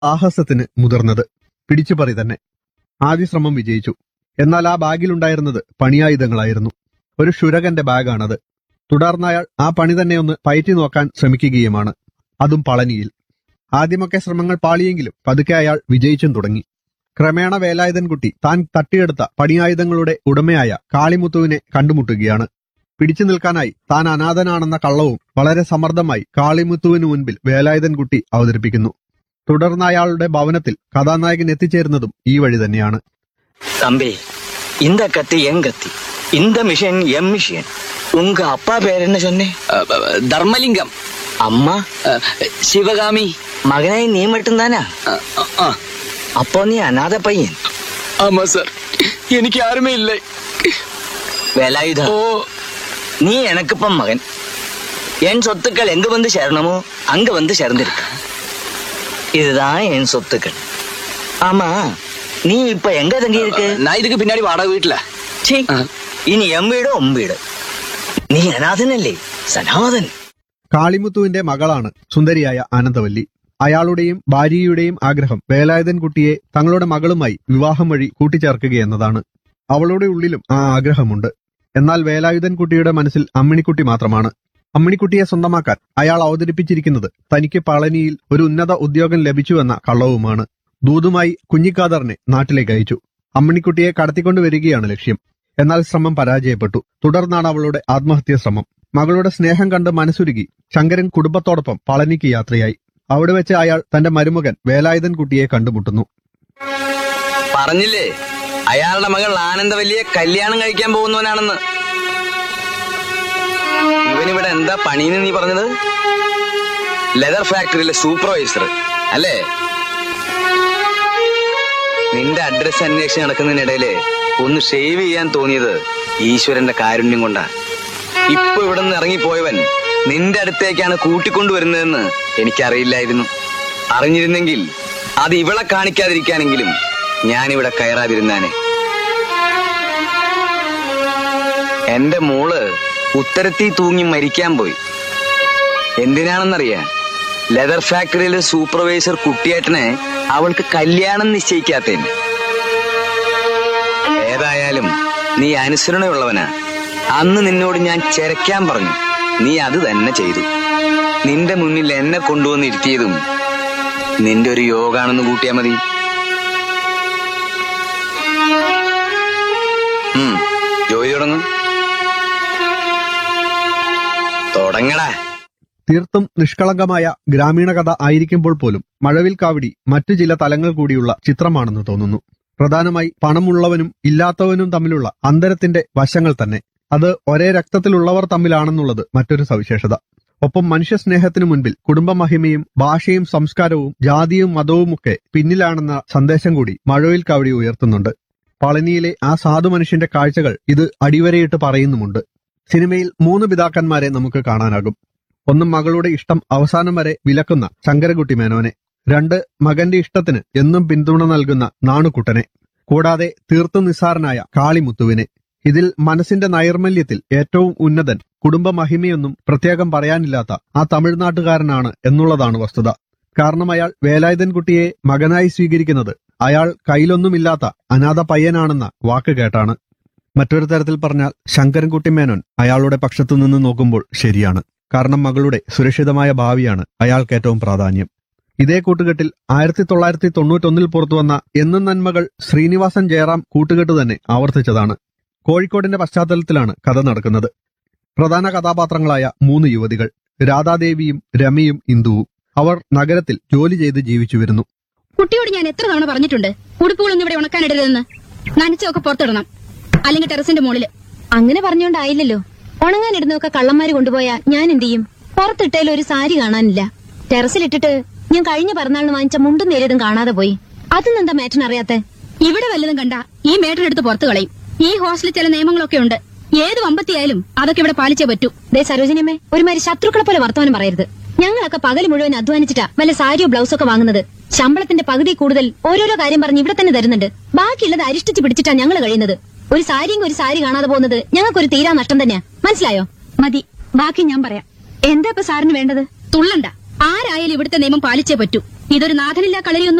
സാഹസത്തിന് മുതിർന്നത് പിടിച്ചുപറി തന്നെ ആദ്യ ശ്രമം വിജയിച്ചു എന്നാൽ ആ ബാഗിലുണ്ടായിരുന്നത് പണിയായുധങ്ങളായിരുന്നു ഒരു ക്ഷുരകന്റെ ബാഗാണത് തുടർന്ന് അയാൾ ആ പണി തന്നെ ഒന്ന് പയറ്റി നോക്കാൻ ശ്രമിക്കുകയുമാണ് അതും പളനിയിൽ ആദ്യമൊക്കെ ശ്രമങ്ങൾ പാളിയെങ്കിലും പതുക്കെ അയാൾ വിജയിച്ചും തുടങ്ങി ക്രമേണ വേലായുധൻകുട്ടി താൻ തട്ടിയെടുത്ത പണിയായുധങ്ങളുടെ ഉടമയായ കാളിമുത്തുവിനെ കണ്ടുമുട്ടുകയാണ് പിടിച്ചു നിൽക്കാനായി താൻ അനാഥനാണെന്ന കള്ളവും വളരെ സമർത്ഥമായി കാളിമുത്തുവിനു മുൻപിൽ വേലായുധൻകുട്ടി അവതരിപ്പിക്കുന്നു തുടർന്ന് അയാളുടെ ഭവനത്തിൽ കഥാനായകൻ എത്തിച്ചേരുന്നതും ഈ വഴി തന്നെയാണ് தம்பி இந்த கத்தி என் கத்தி இந்த மிஷின் எம் மிஷின் உங்க அப்பா பேர் என்ன சொன்னேன் ധർമ്മലിംഗം அம்மா அஹ், சிவகாமி மகனை நீ மட்டும்தானா அஹ், அஹ், அஹ். அப்போ நீ அநாத பையன் ஆமா சார் எனக்கு யாருமே இல்லை வேலாயுதா ஓ நீ எனக்கு இப்ப மகன் என் சொத்துக்கள் எங்க வந்து சேரணுமோ அங்க வந்து சேர்ந்திருக்க இதுதான் என் சொத்துக்கள் ஆமா நீ இப்ப எங்க தங்கி இருக்கு நான் இதுக்கு பின்னாடி வாடகை வீட்டுல சீ, ஆ. இனி எம் வீடு உம் വീട് നീ അനാഥനല്ലേ സനാതൻ കാളിമുത്തുവിന്റെ മകളാണ് സുന്ദരിയായ ആനന്ദവല്ലി അയാളുടെയും ഭാര്യയുടെയും ആഗ്രഹം വേലായുധൻകുട്ടിയെ തങ്ങളുടെ മകളുമായി വിവാഹം വഴി കൂട്ടിച്ചേർക്കുകയെന്നതാണ് അവളുടെ ഉള്ളിലും ആ ആഗ്രഹമുണ്ട് എന്നാൽ വേലായുധൻകുട്ടിയുടെ മനസ്സിൽ അമ്മിണിക്കുട്ടി മാത്രമാണ് അമ്മിണിക്കുട്ടിയെ സ്വന്തമാക്കാൻ അയാൾ അവതരിപ്പിച്ചിരിക്കുന്നത് തനിക്ക് പളനിയിൽ ഒരു ഉന്നത ഉദ്യോഗം ലഭിച്ചുവെന്ന കള്ളവുമാണ് ദൂതുമായി കുഞ്ഞിക്കാദറിനെ നാട്ടിലേക്ക് അയച്ചു അമ്മിണിക്കുട്ടിയെ കടത്തിക്കൊണ്ടുവരികയാണ് ലക്ഷ്യം എന്നാൽ ശ്രമം പരാജയപ്പെട്ടു തുടർന്നാണ് അവളുടെ ആത്മഹത്യാ ശ്രമം മകളുടെ സ്നേഹം കണ്ട് മനസ്സുരുകി ശങ്കരൻ കുടുംബത്തോടൊപ്പം പളനിക്ക് യാത്രയായി അവിടെ വെച്ച് അയാൾ തന്റെ മരുമകൻ വേലായുധൻ കുട്ടിയെ കണ്ടുമുട്ടുന്നു പറഞ്ഞില്ലേ അയാളുടെ മകൾ ആനന്ദവല്ലിയെ കല്യാണം കഴിക്കാൻ പോകുന്നവനാണെന്ന് ഇവനിവിടെ എന്താ പണിന്ന് നീ പറഞ്ഞത് ലെതർ ഫാക്ടറിയിലെ സൂപ്പർവൈസർ അല്ലേ നിന്റെ അഡ്രസ് അന്വേഷിച്ച് നടക്കുന്നതിനിടയില് ഒന്ന് ഷേവ് ചെയ്യാൻ തോന്നിയത് ഈശ്വരന്റെ കാരുണ്യം കൊണ്ടാ ഇപ്പൊ ഇവിടെ നിന്ന് ഇറങ്ങിപ്പോയവൻ നിന്റെ അടുത്തേക്കാണ് കൂട്ടിക്കൊണ്ടുവരുന്നതെന്ന് എനിക്കറിയില്ലായിരുന്നു അറിഞ്ഞിരുന്നെങ്കിൽ അത് ഇവളെ കാണിക്കാതിരിക്കാനെങ്കിലും ഞാനിവിടെ കയറാതിരുന്നാനെ എന്റെ മോള് ഉത്തരത്തിൽ തൂങ്ങി മരിക്കാൻ പോയി എന്തിനാണെന്നറിയാ ലെതർ ഫാക്ടറിയിലെ സൂപ്പർവൈസർ കുട്ടിയേട്ടനെ അവൾക്ക് കല്യാണം നിശ്ചയിക്കാത്തതിന് ഏതായാലും നീ അനുസരണയുള്ളവനാ അന്ന് നിന്നോട് ഞാൻ ചെരക്കാൻ പറഞ്ഞു നീ അത് തന്നെ ചെയ്തു നിന്റെ മുന്നിൽ എന്നെ കൊണ്ടുവന്ന് ഇരുത്തിയതും നിന്റെ ഒരു യോഗാണെന്ന് കൂട്ടിയാ മതി ഉം, ജോലി തുടങ്ങും തുടങ്ങടാ തീർത്തും നിഷ്കളങ്കമായ ഗ്രാമീണ കഥ ആയിരിക്കുമ്പോൾ പോലും മഴവിൽ കാവടി മറ്റു ചില തലങ്ങൾ കൂടിയുള്ള ചിത്രമാണെന്ന് തോന്നുന്നു പ്രധാനമായി പണമുള്ളവനും ഇല്ലാത്തവനും തമ്മിലുള്ള അന്തരത്തിന്റെ വശങ്ങൾ തന്നെ അത് ഒരേ രക്തത്തിലുള്ളവർ തമ്മിലാണെന്നുള്ളത് മറ്റൊരു സവിശേഷത ഒപ്പം മനുഷ്യ സ്നേഹത്തിനു മുൻപിൽ കുടുംബമഹിമയും ഭാഷയും സംസ്കാരവും ജാതിയും മതവുമൊക്കെ പിന്നിലാണെന്ന സന്ദേശം കൂടി മഴവിൽ കാവടി ഉയർത്തുന്നുണ്ട് പളനിയിലെ ആ സാധു മനുഷ്യന്റെ കാഴ്ചകൾ ഇത് അടിവരയിട്ട് പറയുന്നുമുണ്ട് സിനിമയിൽ മൂന്ന് പിതാക്കന്മാരെ നമുക്ക് കാണാനാകും ഒന്ന് മകളുടെ ഇഷ്ടം അവസാനം വരെ വിലക്കുന്ന ശങ്കരകുട്ടി മേനോനെ രണ്ട് മകന്റെ ഇഷ്ടത്തിന് എന്നും പിന്തുണ നൽകുന്ന നാണുക്കുട്ടനെ കൂടാതെ തീർത്തും നിസ്സാരനായ കാളിമുത്തുവിനെ ഇതിൽ മനസ്സിന്റെ നൈർമല്യത്തിൽ ഏറ്റവും ഉന്നതൻ കുടുംബ മഹിമയൊന്നും പ്രത്യേകം പറയാനില്ലാത്ത ആ തമിഴ്നാട്ടുകാരനാണ് എന്നുള്ളതാണ് വസ്തുത കാരണം അയാൾ വേലായുധൻകുട്ടിയെ മകനായി സ്വീകരിക്കുന്നത് അയാൾ കയ്യിലൊന്നുമില്ലാത്ത അനാഥ പയ്യനാണെന്ന വാക്ക് കേട്ടാണ് മറ്റൊരു തരത്തിൽ പറഞ്ഞാൽ ശങ്കരൻകുട്ടി മേനോൻ അയാളുടെ പക്ഷത്തു നിന്ന് നോക്കുമ്പോൾ ശരിയാണ് കാരണം മകളുടെ സുരക്ഷിതമായ ഭാവിയാണ് അയാൾക്ക് ഏറ്റവും പ്രാധാന്യം ഇതേ കൂട്ടുകെട്ടിൽ ആയിരത്തി തൊള്ളായിരത്തി തൊണ്ണൂറ്റൊന്നിൽ പുറത്തുവന്ന എന്നും നന്മകൾ ശ്രീനിവാസൻ ജയറാം കൂട്ടുകെട്ട് തന്നെ ആവർത്തിച്ചതാണ് കോഴിക്കോടിന്റെ പശ്ചാത്തലത്തിലാണ് കഥ നടക്കുന്നത് പ്രധാന കഥാപാത്രങ്ങളായ മൂന്ന് യുവതികൾ രാധാദേവിയും രമയും ഇന്ദുവും അവർ നഗരത്തിൽ ജോലി ചെയ്ത് ജീവിച്ചു വരുന്നു കുട്ടിയോട് ഞാൻ എത്ര തവണ പറഞ്ഞിട്ടുണ്ട് ഉടുപ്പുകളൊന്നും ഇവിടെ ഉണക്കാനിടരുതെന്ന് നനച്ചൊക്കെ പുറത്തിടണം അല്ലെങ്കിൽ ടെറസിന്റെ മുകളില് അങ്ങനെ പറഞ്ഞോണ്ടായില്ലല്ലോ ഉണങ്ങാനിടുന്നൊക്കെ കള്ളന്മാര് കൊണ്ടുപോയാ ഞാൻ എന്ത് ചെയ്യും പുറത്തിട്ടേൽ ഒരു സാരി കാണാനില്ല ടെറസിലിട്ടിട്ട് ഞാൻ കഴിഞ്ഞ പിറന്നാളിന് വാങ്ങിച്ച മുണ്ടും നേരിയതും കാണാതെ പോയി അതൊന്നും എന്താ മാറ്റൻ അറിയാത്തെ ഇവിടെ വല്ലതും കണ്ട ഈ മേട്ടനെടുത്ത് പുറത്തു കളയും ഈ ഹോസ്റ്റലിൽ ചില നിയമങ്ങളൊക്കെ ഉണ്ട് ഏത് വമ്പത്തിയായാലും അതൊക്കെ ഇവിടെ പാലിച്ചേ പറ്റൂ ദേ സരോജിനിയമ്മേ ഒരുമാതിരി ശത്രുക്കളെ പോലെ വർത്തമാനം പറയരുത് ഞങ്ങളൊക്കെ പകൽ മുഴുവൻ അധ്വാനിച്ചിട്ടാ വല്ല സാരിയോ ബ്ലൗസോ ഒക്കെ വാങ്ങുന്നത് ശമ്പളത്തിന്റെ പകുതി കൂടുതൽ ഓരോരോ കാര്യം പറഞ്ഞ് ഇവിടെ തന്നെ തരുന്നുണ്ട് ബാക്കിയുള്ളത് അരിഷ്ടിച്ച് പിടിച്ചിട്ടാ ഞങ്ങൾ കഴിയുന്നത് ഒരു സാരിയും ഒരു സാരി കാണാതെ പോകുന്നത് ഞങ്ങൾക്കൊരു തീരാ നഷ്ടം തന്നെയാ മനസ്സിലായോ മതി ബാക്കി ഞാൻ പറയാം എന്താ ഇപ്പൊ സാറിന് വേണ്ടത് തുള്ളണ്ട ആരായാലും ഇവിടുത്തെ നിയമം പാലിച്ചേ പറ്റൂ ഇതൊരു നാഥനില്ലാ കളരിയൊന്നും